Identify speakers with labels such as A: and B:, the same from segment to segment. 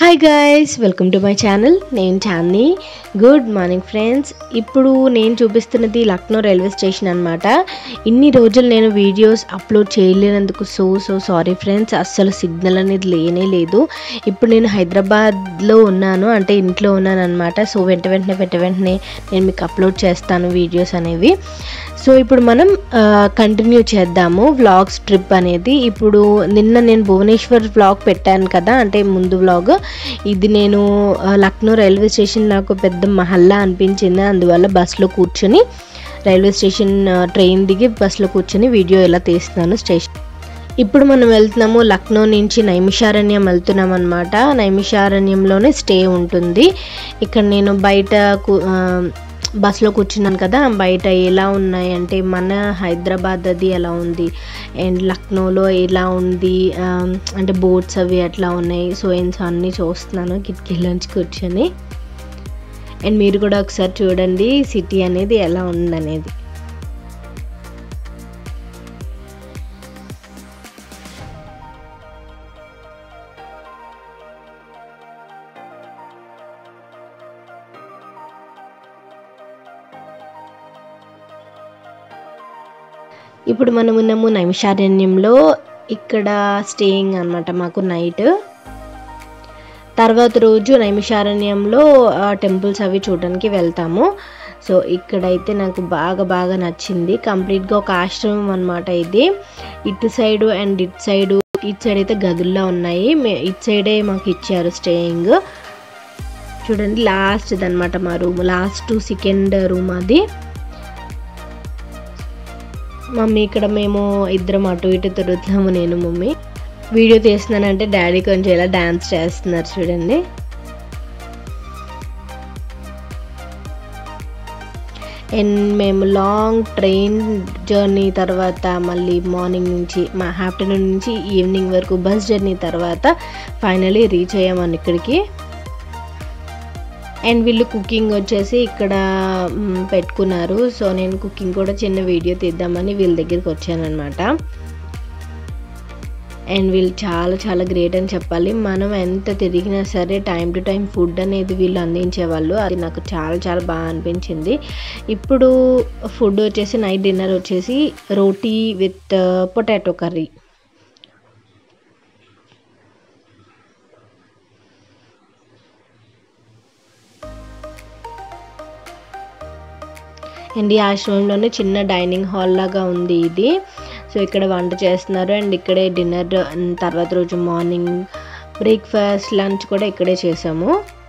A: Hi guys welcome to my channel నేను చాన్ని good morning friends ఇప్పుడు నేను చూపిస్తున్నది లక్నో రైల్వే స్టేషన్ అనమాట ఇన్ని రోజులు నేను వీడియోస్ అప్లోడ్ చేయలేనందుకు సో సో సారీ ఫ్రెండ్స్ అస్సలు సిగ్నల్ అనేది లేనే లేదు ఇప్పుడు నేను హైదరాబాద్లో ఉన్నాను అంటే ఇంట్లో ఉన్నాను అనమాట సో వెంట వెంటనే వెంట వెంటనే నేను మీకు అప్లోడ్ చేస్తాను వీడియోస్ అనేవి సో ఇప్పుడు మనం కంటిన్యూ చేద్దాము వ్లాగ్స్ ట్రిప్ అనేది ఇప్పుడు నిన్న నేను భువనేశ్వర్ వ్లాగ్ పెట్టాను కదా అంటే ముందు వ్లాగ్ ఇది నేను ఆ, లక్నో రైల్వే స్టేషన్ నాకు పెద్ద మహల్లా అనిపించింది అందువల్ల బస్సులో కూర్చొని రైల్వే స్టేషన్ ఆ, ట్రైన్ దిగి బస్సులో కూర్చొని వీడియో ఎలా తీస్తున్నాను స్టేషన్ ఇప్పుడు మనం వెళ్తున్నాము లక్నో నుంచి నైమిషారణ్యం వెళ్తున్నాం అనమాట నైమిషారణ్యంలోనే స్టే ఉంటుంది ఇక్కడ నేను బయట కు- ఆ, బస్సులో కూర్చున్నాను కదా బయట ఎలా ఉన్నాయి అంటే మన హైదరాబాద్ అది ఎలా ఉంది అండ్ లక్నోలో ఎలా ఉంది ఆ, అంటే బోట్స్ అవి ఎట్లా ఉన్నాయి సో ఏన్స్ అన్నీ చూస్తున్నాను కిటికీలోంచి కూర్చొని అండ్ మీరు కూడా ఒకసారి చూడండి సిటీ అనేది ఎలా ఉందనేది ఇప్పుడు మనం ఉన్నాము నైమిషారణ్యంలో ఇక్కడ స్టేయింగ్ అన్నమాట మాకు నైట్ తర్వాత రోజు నైమిషారణ్యంలో టెంపుల్స్ అవి చూడడానికి వెళ్తాము సో ఇక్కడైతే నాకు బాగా బాగా నచ్చింది కంప్లీట్గా ఒక ఆశ్రమం అనమాట ఇది ఇటు సైడు అండ్ ఇటు సైడు ఇటు సైడ్ అయితే గదుల్లో ఉన్నాయి మే ఇటు సైడే మాకు ఇచ్చారు స్టేయింగ్ చూడండి లాస్ట్ అనమాట మా రూమ్ లాస్ట్ సెకండ్ రూమ్ అది మమ్మీ ఇక్కడ మేము ఇద్దరం అటు ఇటు తిరుగుతున్నాము నేను మమ్మీ వీడియో తీస్తున్నానంటే డాడీ కొంచెం ఇలా డాన్స్ చేస్తున్నారు చూడండి అండ్ మేము లాంగ్ ట్రైన్ జర్నీ తర్వాత మళ్ళీ మార్నింగ్ నుంచి మా ఆఫ్టర్నూన్ నుంచి ఈవినింగ్ వరకు బస్ జర్నీ తర్వాత ఫైనలీ రీచ్ అయ్యామని ఇక్కడికి అండ్ వీళ్ళు కుకింగ్ వచ్చేసి ఇక్కడ మ్, పెట్టుకున్నారు సో నేను కుకింగ్ కూడా చిన్న వీడియో తీద్దామని వీళ్ళ దగ్గరికి వచ్చాను అనమాట అండ్ వీళ్ళు చాలా చాలా గ్రేట్ అని చెప్పాలి మనం ఎంత తిరిగినా సరే టైం టు టైం ఫుడ్ అనేది వీళ్ళు అందించేవాళ్ళు అది నాకు చాలా చాలా బాగా అనిపించింది ఇప్పుడు ఫుడ్ వచ్చేసి నైట్ డిన్నర్ వచ్చేసి roti with potato curry and ఈ ఆశ్రమంలోనే చిన్న డైనింగ్ హాల్ లాగా ఉంది ఇది సో ఇక్కడ వంట చేస్తున్నారు అండ్ ఇక్కడే డిన్నర్ తర్వాత రోజు మార్నింగ్ బ్రేక్ఫాస్ట్ లంచ్ కూడా ఇక్కడే చేసాము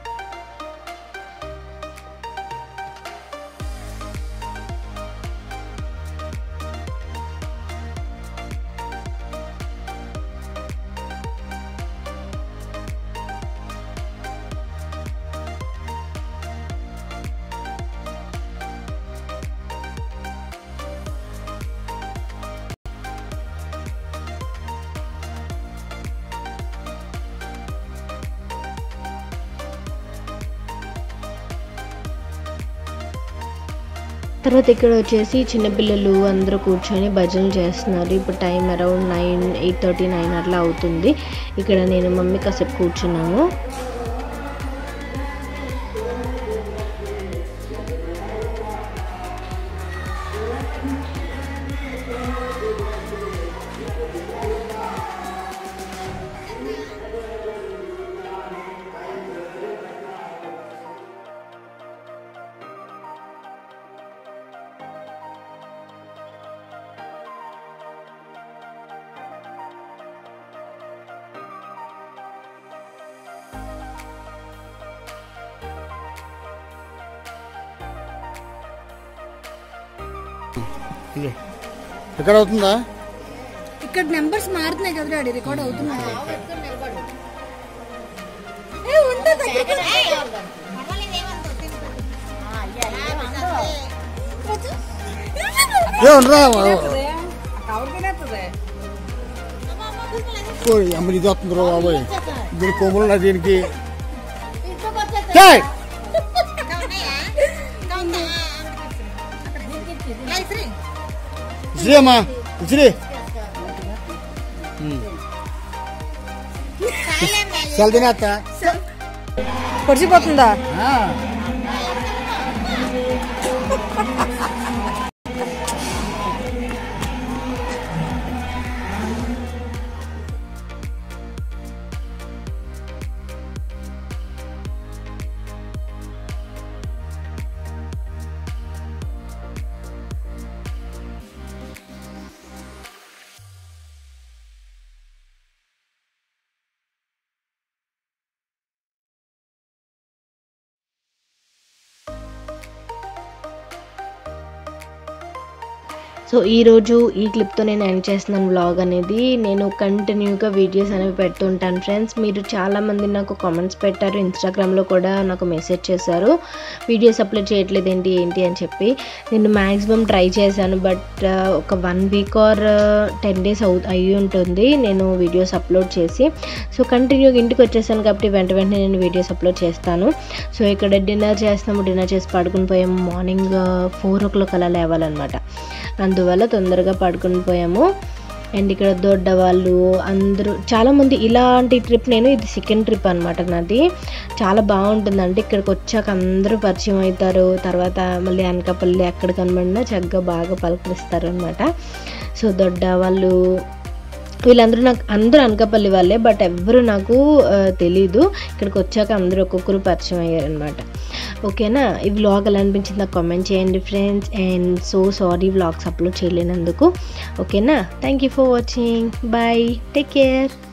A: తర్వాత ఇక్కడ వచ్చేసి చిన్నపిల్లలు అందరూ కూర్చొని భజనలు చేస్తున్నారు ఇప్పుడు time around nine eight thirty nine అట్లా అవుతుంది ఇక్కడ నేను మమ్మీ కాసేపు కూర్చున్నాము
B: ఇదిగో. ఎక్కడ అవుతుందా
C: ఇక్కడ నెంబర్స్ మారుతున్నాయి కదా డాడీ రికార్డ్ అవుతున్నాయి ఏ, ఉండదు అక్కడ.
B: ఏ ఉండరా ఓయ్, అమ్మ ఇది వస్తుంది రా బాబోయ్ దీని కొమ్ములు ఉన్నాయి దీనికి ఏయ్! ఇసిరి అమ్మా ఇసిరి చల్ తినేస్తా
C: పొడిచిపోతుందా
B: ఆ.
A: సో ఈరోజు ఈ క్లిప్తో నేను ఎండ్ చేస్తున్నాను వ్లాగ్ అనేది నేను కంటిన్యూగా వీడియోస్ అనేవి పెడుతుంటాను ఫ్రెండ్స్ మీరు చాలామంది నాకు కామెంట్స్ పెట్టారు ఇన్స్టాగ్రామ్లో కూడా నాకు మెసేజ్ చేశారు వీడియోస్ అప్లోడ్ చేయట్లేదు ఏంటి ఏంటి అని చెప్పి నేను మ్యాక్సిమం ట్రై చేశాను బట్ ఒక one week or ten days అవు అయ్యి ఉంటుంది నేను వీడియోస్ అప్లోడ్ చేసి సో కంటిన్యూగా ఇంటికి వచ్చేసాను కాబట్టి వెంట వెంటనే నేను వీడియోస్ అప్లోడ్ చేస్తాను సో ఇక్కడ డిన్నర్ చేస్తాము డిన్నర్ చేసి పడుకుని పోయాము మార్నింగ్ ఫోర్ ఓ క్లాక్ అలా లేవాలన్నమాట అందువల్ల తొందరగా పడుకుని పోయాము అండ్ ఇక్కడ దొడ్డ వాళ్ళు అందరూ చాలామంది ఇలాంటి ట్రిప్ నేను ఇది సెకండ్ ట్రిప్ అనమాట నాది చాలా బాగుంటుందంటే ఇక్కడికి వచ్చాక అందరూ పరిచయం అవుతారు తర్వాత మళ్ళీ అనకాపల్లి ఎక్కడ కనబడినా చక్కగా బాగా పలకరిస్తారు అనమాట సో దొడ్డ వాళ్ళు వీళ్ళందరూ నాకు అందరూ అనకాపల్లి వాళ్ళే బట్ ఎవ్వరు నాకు ఆ, తెలీదు ఇక్కడికి వచ్చాక అందరూ ఒక్కొక్కరు పరిచయం అయ్యారనమాట ఓకేనా ఈ వ్లాగ్ ఎలా అనిపించింది నాకు కామెంట్ చేయండి friends and so sorry vlogs upload చేయలేనందుకు ఓకేనా thank you for watching bye take care